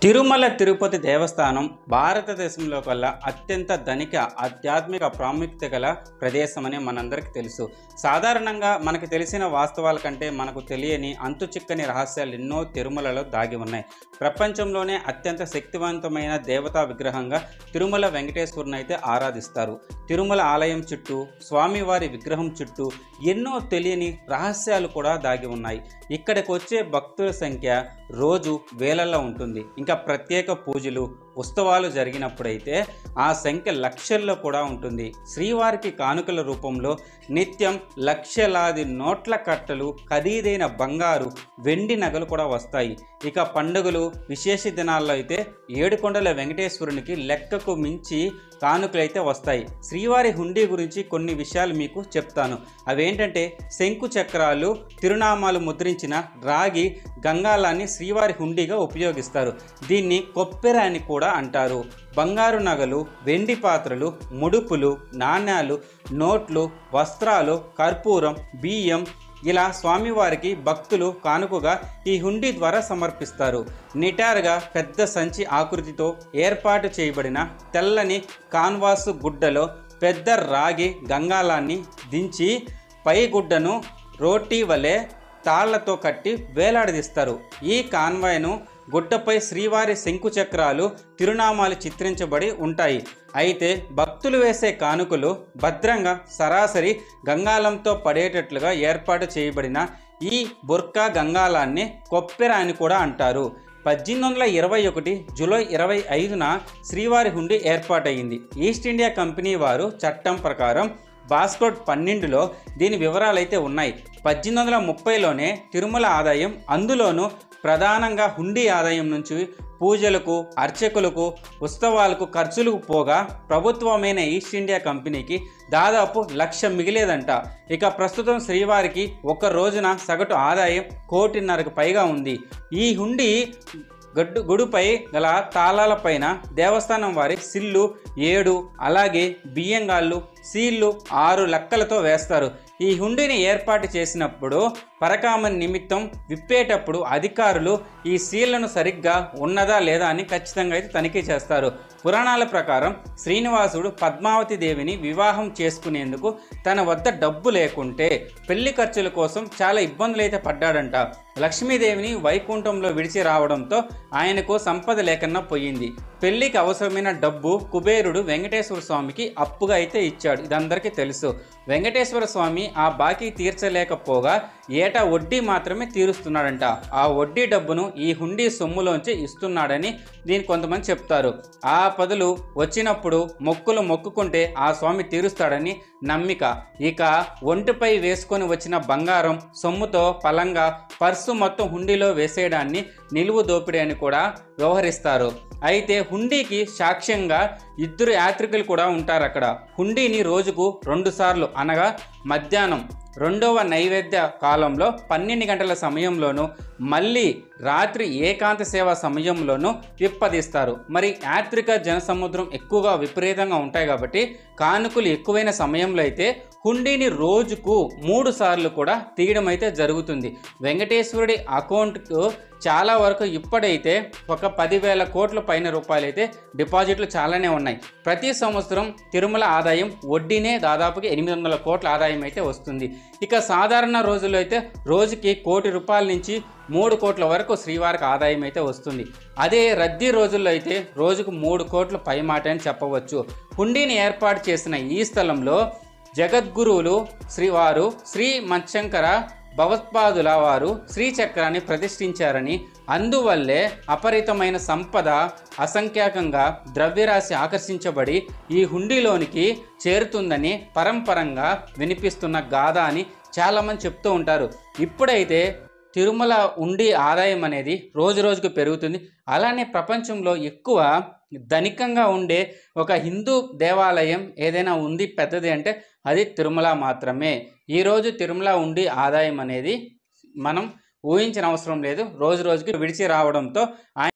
తిరుమల తిరుపతి దేవస్థానం భారతదేశంలో కల్లా అత్యంత ధనిక ఆధ్యాత్మిక ప్రాముఖ్యత గల ప్రదేశమని మనందరికీ తెలుసు సాధారణంగా మనకు తెలిసిన వాస్తవాల కంటే మనకు తెలియని అంతు చిక్కని రహస్యాలు ఎన్నో తిరుమలలో దాగి ఉన్నాయి ప్రపంచంలోనే అత్యంత శక్తివంతమైన దేవతా విగ్రహంగా తిరుమల వెంకటేశ్వరుని అయితే ఆరాధిస్తారు తిరుమల ఆలయం చుట్టూ స్వామివారి విగ్రహం చుట్టూ ఎన్నో తెలియని రహస్యాలు కూడా దాగి ఉన్నాయి ఇక్కడికి వచ్చే భక్తుల సంఖ్య రోజు వేలల్లో ఉంటుంది ఇంకా ప్రత్యేక పూజలు ఉత్సవాలు జరిగినప్పుడైతే ఆ సంఖ్య లక్షల్లో కూడా ఉంటుంది శ్రీవారికి కానుకల రూపంలో నిత్యం లక్షలాది నోట్ల కట్టలు ఖరీదైన బంగారు వెండి నగలు కూడా వస్తాయి ఇక పండుగలు విశేష దినాల్లో అయితే ఏడుకొండల వెంకటేశ్వరునికి లెక్కకు మించి కానుకలు అయితే వస్తాయి శ్రీవారి హుండీ గురించి కొన్ని విషయాలు మీకు చెప్తాను అవేంటంటే శంకు చక్రాలు తిరునామాలు ముద్రించిన రాగి గంగాలాన్ని శ్రీవారి హుండీగా ఉపయోగిస్తారు దీన్ని కొప్పెర అని కూడా అంటారు బంగారు నగలు వెండి పాత్రలు ముడుపులు నాణ్యాలు నోట్లు వస్త్రాలు కర్పూరం బియ్యం ఇలా స్వామివారికి భక్తులు కానుకగా ఈ హుండీ ద్వారా సమర్పిస్తారు నిటారుగా పెద్ద సంచి ఆకృతితో ఏర్పాటు చేయబడిన తెల్లని కాన్వాసు గుడ్డలో పెద్ద రాగి గంగాలాన్ని దించి పై గుడ్డను రోటీ వలె తాళ్లతో కట్టి వేలాడదీస్తారు ఈ కాన్వాయ్ను గుడ్డపై శ్రీవారి శంకు చక్రాలు తిరునామాలు చిత్రించబడి ఉంటాయి అయితే భక్తులు వేసే కానుకలు భద్రంగా సరాసరి గంగాలంతో పడేటట్లుగా ఏర్పాటు చేయబడిన ఈ బుర్కా గంగాలాన్ని కొప్పెర అని కూడా అంటారు పద్దెనిమిది వందల ఇరవై ఒకటి జూలై ఇరవై ఐదున శ్రీవారి హుండీ ఏర్పాటయ్యింది ఈస్ట్ ఇండియా కంపెనీ వారు చట్టం ప్రకారం బాస్కోట్ పన్నెండులో దీని వివరాలైతే ఉన్నాయి పద్దెనిమిది వందల ముప్పైలోనే తిరుమల ఆదాయం అందులోనూ ప్రధానంగా హుండీ ఆదాయం నుంచి పూజలకు అర్చకులకు ఉత్సవాలకు ఖర్చులకు పోగా ప్రభుత్వమైన ఈస్ట్ ఇండియా కంపెనీకి దాదాపు లక్ష మిగిలేదంట ఇక ప్రస్తుతం శ్రీవారికి ఒక రోజున సగటు ఆదాయం కోటిన్నరకు పైగా ఉంది ఈ హుండీ గడ్డు గుడిపై గల తాళాలపైన దేవస్థానం వారి సిల్లు ఏడు అలాగే బియ్యంగాళ్ళు సీళ్ళు ఆరు లెక్కలతో వేస్తారు ఈ హుండీని ఏర్పాటు చేసినప్పుడు పరకామని నిమిత్తం విప్పేటప్పుడు అధికారులు ఈ సీళ్లను సరిగ్గా ఉన్నదా లేదా అని ఖచ్చితంగా అయితే తనిఖీ చేస్తారు పురాణాల ప్రకారం శ్రీనివాసుడు పద్మావతి దేవిని వివాహం చేసుకునేందుకు తన వద్ద డబ్బు లేకుంటే పెళ్లి ఖర్చుల కోసం చాలా ఇబ్బందులు అయితే పడ్డాడంట లక్ష్మీదేవిని వైకుంఠంలో విడిచి రావడంతో ఆయనకు సంపద లేకన్నా పోయింది పెళ్లికి అవసరమైన డబ్బు కుబేరుడు వెంకటేశ్వర స్వామికి అప్పుగా అయితే ఇచ్చాడు ఇదందరికీ తెలుసు వెంకటేశ్వర స్వామి ఆ బాకీ తీర్చలేకపోగా ఏటా వడ్డీ మాత్రమే తీరుస్తున్నాడంట ఆ వడ్డీ డబ్బును ఈ హుండీ సొమ్ములోంచి ఇస్తున్నాడని దీని కొంతమంది చెప్తారు ఆ పదులు వచ్చినప్పుడు మొక్కులు మొక్కుకుంటే ఆ స్వామి తీరుస్తాడని నమ్మిక ఇక ఒంటిపై వేసుకొని వచ్చిన బంగారం సొమ్ముతో పలంగా పర్సు మొత్తం హుండీలో వేసేయడాన్ని నిలువు దోపిడీ అని కూడా వ్యవహరిస్తారు అయితే హుండీకి సాక్ష్యంగా ఇద్దరు యాత్రికులు కూడా ఉంటారు అక్కడ హుండీని రోజుకు రెండు సార్లు అనగా మధ్యాహ్నం రెండవ నైవేద్య కాలంలో పన్నెండు గంటల సమయంలోనూ మళ్ళీ రాత్రి ఏకాంత సేవ సమయంలోనూ విప్పదీస్తారు మరి యాత్రిక జనసముద్రం ఎక్కువగా విపరీతంగా ఉంటాయి కాబట్టి కానుకలు ఎక్కువైన సమయంలో అయితే హుండీని రోజుకు మూడు సార్లు కూడా తీయడం అయితే జరుగుతుంది వెంకటేశ్వరుడి అకౌంట్కు చాలా వరకు ఇప్పుడైతే ఒక పదివేల కోట్ల పైన రూపాయలు అయితే డిపాజిట్లు చాలానే ఉన్నాయి ప్రతి సంవత్సరం తిరుమల ఆదాయం వడ్డీనే దాదాపుగా ఎనిమిది వందల కోట్ల ఆదాయం అయితే వస్తుంది ఇక సాధారణ రోజుల్లో అయితే రోజుకి కోటి రూపాయల నుంచి మూడు కోట్ల వరకు శ్రీవారికి ఆదాయం అయితే వస్తుంది అదే రద్దీ రోజుల్లో అయితే రోజుకు మూడు కోట్ల పైమాట అని చెప్పవచ్చు హుండీని ఏర్పాటు చేసిన ఈ స్థలంలో జగద్గురువులు శ్రీవారు శ్రీ మత్స్యంకర భగవత్పాదుల వారు శ్రీచక్రాన్ని ప్రతిష్ఠించారని అందువల్లే అపరితమైన సంపద అసంఖ్యాకంగా ద్రవ్యరాశి ఆకర్షించబడి ఈ హుండీలోనికి చేరుతుందని పరంపరంగా వినిపిస్తున్న గాథ అని చాలామంది చెప్తూ ఉంటారు ఇప్పుడైతే తిరుమల ఉండి ఆదాయం అనేది రోజు రోజుకు పెరుగుతుంది అలానే ప్రపంచంలో ఎక్కువ ధనికంగా ఉండే ఒక హిందూ దేవాలయం ఏదైనా ఉంది పెద్దది అంటే అది తిరుమల మాత్రమే ఈరోజు తిరుమల ఉండి ఆదాయం అనేది మనం ఊహించిన అవసరం లేదు రోజు రోజుకి విడిచి రావడంతో ఆయన